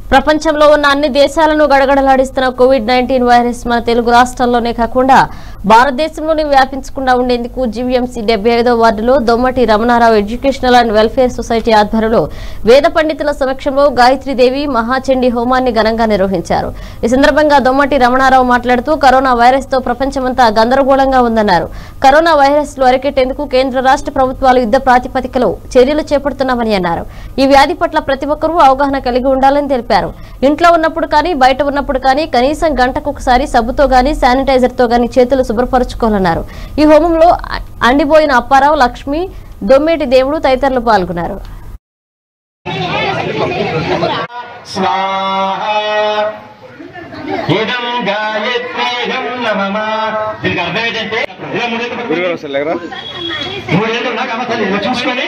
ప్రపంచంలో ఉన్న అన్ని దేశాలను గడగడలాడిస్తున్న కోవిడ్ నైన్టీన్ వైరస్ మన తెలుగు రాష్ట్రాల్లోనే కాకుండా భారతదేశంలోనే వ్యాపించకుండా ఉండేందుకు జీవీఎంసీ డెబ్బై ఐదో వార్డులో Dommati Ramanarao educational and welfare society ఆధ్వర్యంలో వేద పండితుల సమక్షంలో గాయత్రీదేవి మహాచండీ హోమాన్ని ఘనంగా నిర్వహించారు ఈ సందర్భంగా దొమ్మటి రమణారావు మాట్లాడుతూ కరోనా వైరస్ తో ప్రపంచమంతా గందరగోళంగా ఉందన్నారు కరోనా వైరస్ లు అరికెట్టేందుకు కేంద్ర రాష్ట్ర ప్రభుత్వాలు యుద్ధ ప్రాతిపదికలో చర్యలు చేపడుతున్నామని అన్నారు ఈ వ్యాధి పట్ల ప్రతి ఒక్కరూ అవగాహన కలిగి ఉండాలని తెలిపారు ఇంట్లో ఉన్నప్పుడు కానీ బయట ఉన్నప్పుడు కానీ కనీసం గంటకు ఒకసారి సబ్బుతో గానీ శానిటైజర్ తో గానీ చేతులు శుభ్రపరచుకోవాలన్నారు ఈ హోమంలో అ- అండిపోయిన అప్పారావు లక్ష్మి దొమ్మేటి దేవుడు తదితరులు పాల్గొన్నారు స్వాహ ఇదం గాయత్రీహం నమమ దీనికి అర్థం ఏంటంటే ఇలా మూడేళ్ళు గురుగారు అసలు లేకరా మూడేళ్ళు ఉన్నాక అమ్మ తల్లి ఇలా చూసుకొని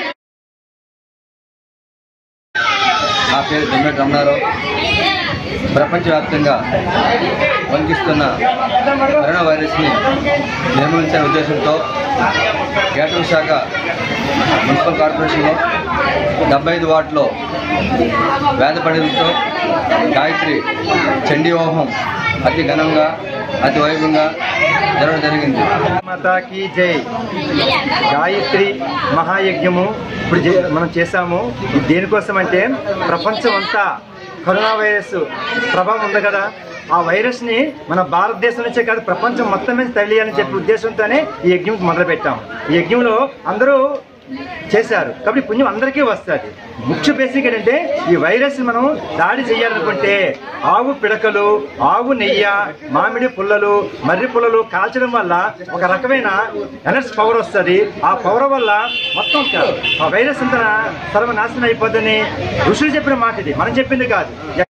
నా పేరు దొమ్మెటి రమణారావు ప్రపంచవ్యాప్తంగా వణికిస్తున్న కరోనా వైరస్ని నిర్మూలించే ఉద్దేశంతో కేటరింగ్ శాఖ మున్సిపల్ కార్పొరేషన్లో డెబ్బై ఐదు వార్డులో వేద పండితులతో గాయత్రి చండీ హోమం అతి ఘనంగా అతి వైభవంగా జరగడం జరిగింది మాతాకి జై గాయత్రి మహాయజ్ఞము ఇప్పుడు చే- మనం చేశాము ఇది దేనికోసం అంటే ప్రపంచం అంతా కరోనా వైరస్ ప్రభావం ఉంది కదా ఆ వైరస్ ని మన భారతదేశం నుంచే కాదు ప్రపంచం మొత్తం మీద తెలియాలని చెప్పే ఉద్దేశంతోనే ఈ యజ్ఞం మొదలు పెట్టాం ఈ యజ్ఞంలో అందరూ చేశారు కాబట్టి పుణ్యం అందరికీ వస్తుంది ముఖ్య బేసిక్ ఏంటంటే ఈ వైరస్ మనం దాడి చేయాలనుకుంటే ఆవు పిడకలు ఆవు నెయ్య మామిడి పుల్లలు మర్రి పుల్లలు కాల్చడం వల్ల ఒక రకమైన ఎనర్జీ పవర్ వస్తుంది ఆ పవర్ వల్ల మొత్తం ఆ వైరస్ అంతా సర్వనాశనం అయిపోద్దని ఋషులు చెప్పిన మాట ఇది మనం చెప్పింది కాదు